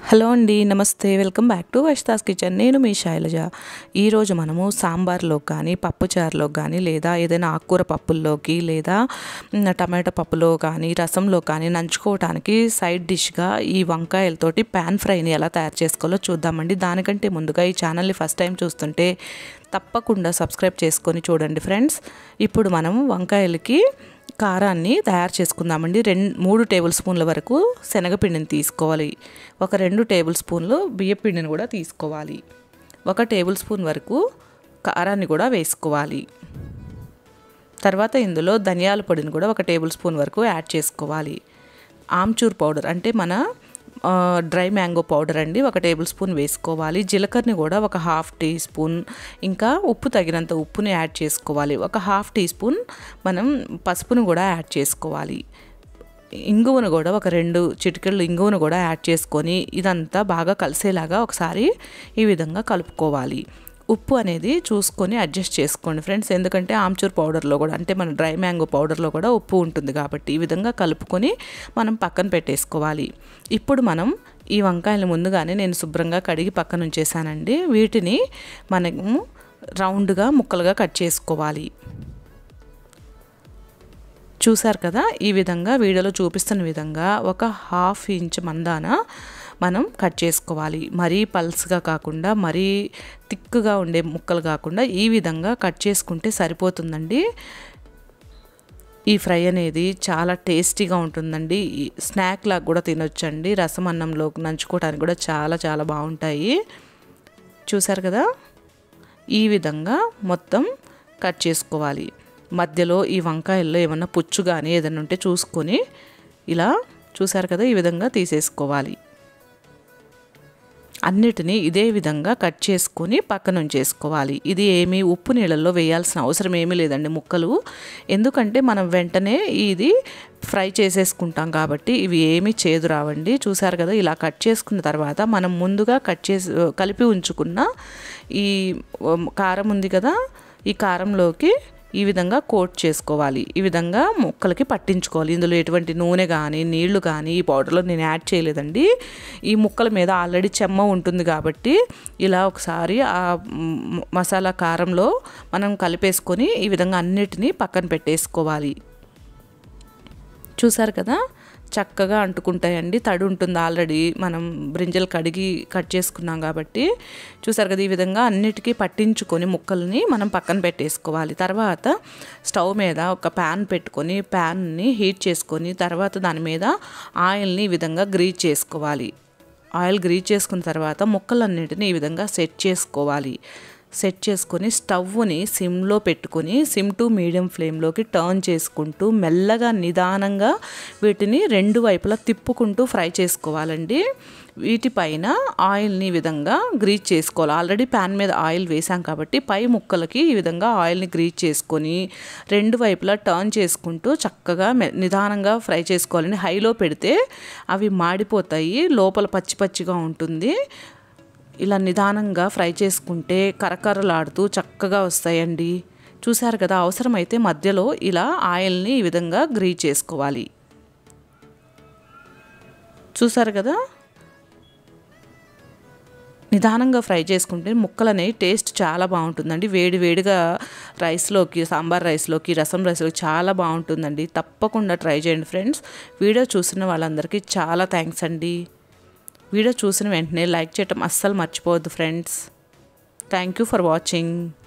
hello అండి నమస్తే welcome back to వైష్తాస్ కిచెన్ నేను మీ శైలజ ఈరోజు మనము సాంబార్లో కానీ పప్పుచారులో కానీ లేదా ఏదైనా ఆకుకూర పప్పుల్లోకి లేదా మ్, టమాటో పప్పులో కానీ రసంలో కానీ నంచుకోవడానికి సైడ్ డిష్గా ఈ వంకాయలతోటి ప్యాన్ ఫ్రైని ఎలా తయారు చేసుకోవాలో చూద్దామండి దానికంటే ముందుగా ఈ ఛానల్ని ఫస్ట్ టైం చూస్తుంటే తప్పకుండా సబ్స్క్రైబ్ చేసుకొని చూడండి ఫ్రెండ్స్ ఇప్పుడు మనం వంకాయలకి కారాన్ని తయారు చేసుకుందామండి రెండు మూడు టేబుల్ స్పూన్ల వరకు శనగపిండిని తీసుకోవాలి ఒక రెండు టేబుల్ స్పూన్లు బియ్యపిండిని కూడా తీసుకోవాలి ఒక టేబుల్ స్పూన్ వరకు కారాన్ని కూడా వేసుకోవాలి తర్వాత ఇందులో ధనియాల పొడిని కూడా ఒక టేబుల్ స్పూన్ వరకు యాడ్ చేసుకోవాలి ఆమ్చూర్ పౌడర్ అంటే మన ఆ, డ్రై మ్యాంగో పౌడర్ అండి ఒక టేబుల్ స్పూన్ వేసుకోవాలి జీలకర్రని కూడా ఒక హాఫ్ టీ స్పూన్ ఇంకా ఉప్పు తగినంత ఉప్పుని యాడ్ చేసుకోవాలి ఒక హాఫ్ టీ స్పూన్ మనం పసుపును కూడా యాడ్ చేసుకోవాలి ఇంగువను కూడా ఒక రెండు చిటికెళ్ళు ఇంగువను కూడా యాడ్ చేసుకొని ఇదంతా బాగా కలిసేలాగా ఒకసారి ఈ విధంగా కలుపుకోవాలి ఉప్పు అనేది చూసుకొని అడ్జస్ట్ చేసుకోండి ఫ్రెండ్స్ ఎందుకంటే ఆమ్చూర్ పౌడర్లో కూడా అంటే మన డ్రై మ్యాంగో పౌడర్లో కూడా ఉప్పు ఉంటుంది కాబట్టి ఈ విధంగా కలుపుకొని మనం పక్కన పెట్టేసుకోవాలి ఇప్పుడు మనం ఈ వంకాయలు ముందుగానే నేను శుభ్రంగా కడిగి పక్కన ఉంచేసానండి వీటిని మనము రౌండ్గా ముక్కలుగా కట్ చేసుకోవాలి చూసారు కదా ఈ విధంగా వీడియోలో చూపిస్తున్న విధంగా ఒక హాఫ్ ఇంచ్ మందాన మనం కట్ చేసుకోవాలి మరీ పల్స్గా కాకుండా మరీ థిక్గా ఉండే ముక్కలు కాకుండా ఈ విధంగా కట్ చేసుకుంటే సరిపోతుందండి ఈ ఫ్రై అనేది చాలా టేస్టీగా ఉంటుందండి ఈ స్నాక్ లాగా కూడా తినొచ్చండి రసం అన్నంలో నంచుకోవడానికి కూడా చాలా చాలా బాగుంటాయి చూసారు కదా ఈ విధంగా మొత్తం కట్ చేసుకోవాలి మధ్యలో ఈ వంకాయల్లో ఏమన్నా పుచ్చు కానీ ఏదైనా ఉంటే చూసుకొని ఇలా చూసారు కదా ఈ విధంగా తీసేసుకోవాలి అన్నిటినీ ఇదే విధంగా కట్ చేసుకొని పక్కన ఉంచేసుకోవాలి ఇది ఏమీ ఉప్పు నీళ్ళల్లో వేయాల్సిన అవసరం ఏమీ లేదండి ముక్కలు ఎందుకంటే మనం వెంటనే ఇది ఫ్రై చేసేసుకుంటాం కాబట్టి ఇవి ఏమీ చేదు రావండి చూసారు కదా ఇలా కట్ చేసుకున్న తర్వాత మనం ముందుగా కట్ చేసి కలిపి ఉంచుకున్న ఈ ఉమ్, కారం ఉంది కదా ఈ కారంలోకి ఈ విధంగా కోట్ చేసుకోవాలి ఈ విధంగా ముక్కలకి పట్టించుకోవాలి ఇందులో ఎటువంటి నూనె కానీ నీళ్లు కానీ ఈ పౌడర్లో నేను యాడ్ చేయలేదండి ఈ ముక్కల మీద ఆల్రెడీ చెమ్మ ఉంటుంది కాబట్టి ఇలా ఒకసారి ఆ మ్, మసాలా కారంలో మనం కలిపేసుకొని ఈ విధంగా అన్నిటినీ పక్కన పెట్టేసుకోవాలి చూసారు కదా చక్కగా అంటుకుంటాయండి తడి ఉంటుంది ఆల్రెడీ మనం బ్రింజలు కడిగి కట్ చేసుకున్నాం కాబట్టి చూసారు కదా ఈ విధంగా అన్నిటికీ పట్టించుకొని ముక్కల్ని మనం పక్కన పెట్టేసుకోవాలి తర్వాత స్టవ్ మీద ఒక ప్యాన్ పెట్టుకొని ప్యాన్ని హీట్ చేసుకొని తర్వాత దాని మీద ఆయిల్ని ఈ విధంగా గ్రీజ్ చేసుకోవాలి ఆయిల్ గ్రీజ్ చేసుకున్న తర్వాత ముక్కలన్నిటిని ఈ విధంగా సెట్ చేసుకోవాలి సెట్ చేసుకొని స్టవ్ని సిమ్లో పెట్టుకొని సిమ్ టు మీడియం ఫ్లేమ్లోకి టర్న్ చేసుకుంటూ మెల్లగా నిదానంగా వీటిని రెండు వైపులా తిప్పుకుంటూ ఫ్రై చేసుకోవాలండి వీటిపైన ఆయిల్ని ఈ విధంగా గ్రీజ్ చేసుకోవాలి ఆల్రెడీ ప్యాన్ మీద ఆయిల్ వేసాం కాబట్టి పై ముక్కలకి ఈ విధంగా ఆయిల్ని గ్రీజ్ చేసుకొని రెండు వైపులా టర్న్ చేసుకుంటూ చక్కగా మె- నిదానంగా ఫ్రై చేసుకోవాలండి హైలో పెడితే అవి మాడిపోతాయి లోపల పచ్చి పచ్చిగా ఉంటుంది ఇలా నిదానంగా ఫ్రై చేసుకుంటే కరకరలాడుతూ చక్కగా వస్తాయండి చూసారు కదా అవసరమైతే మధ్యలో ఇలా ఆయిల్ని ఈ విధంగా గ్రీజ్ చేసుకోవాలి చూసారు కదా నిదానంగా ఫ్రై చేసుకుంటే ముక్కలు అనేవి టేస్ట్ చాలా బాగుంటుందండి వేడి వేడిగా రైస్లోకి సాంబార్ రైస్లోకి రసం రైస్లోకి చాలా బాగుంటుందండి తప్పకుండా ట్రై చేయండి ఫ్రెండ్స్ వీడియో చూసిన వాళ్ళందరికీ చాలా థ్యాంక్స్ అండి వీడియో చూసిన వెంటనే లైక్ చేయటం అస్సలు మర్చిపోవద్దు friends thank you for watching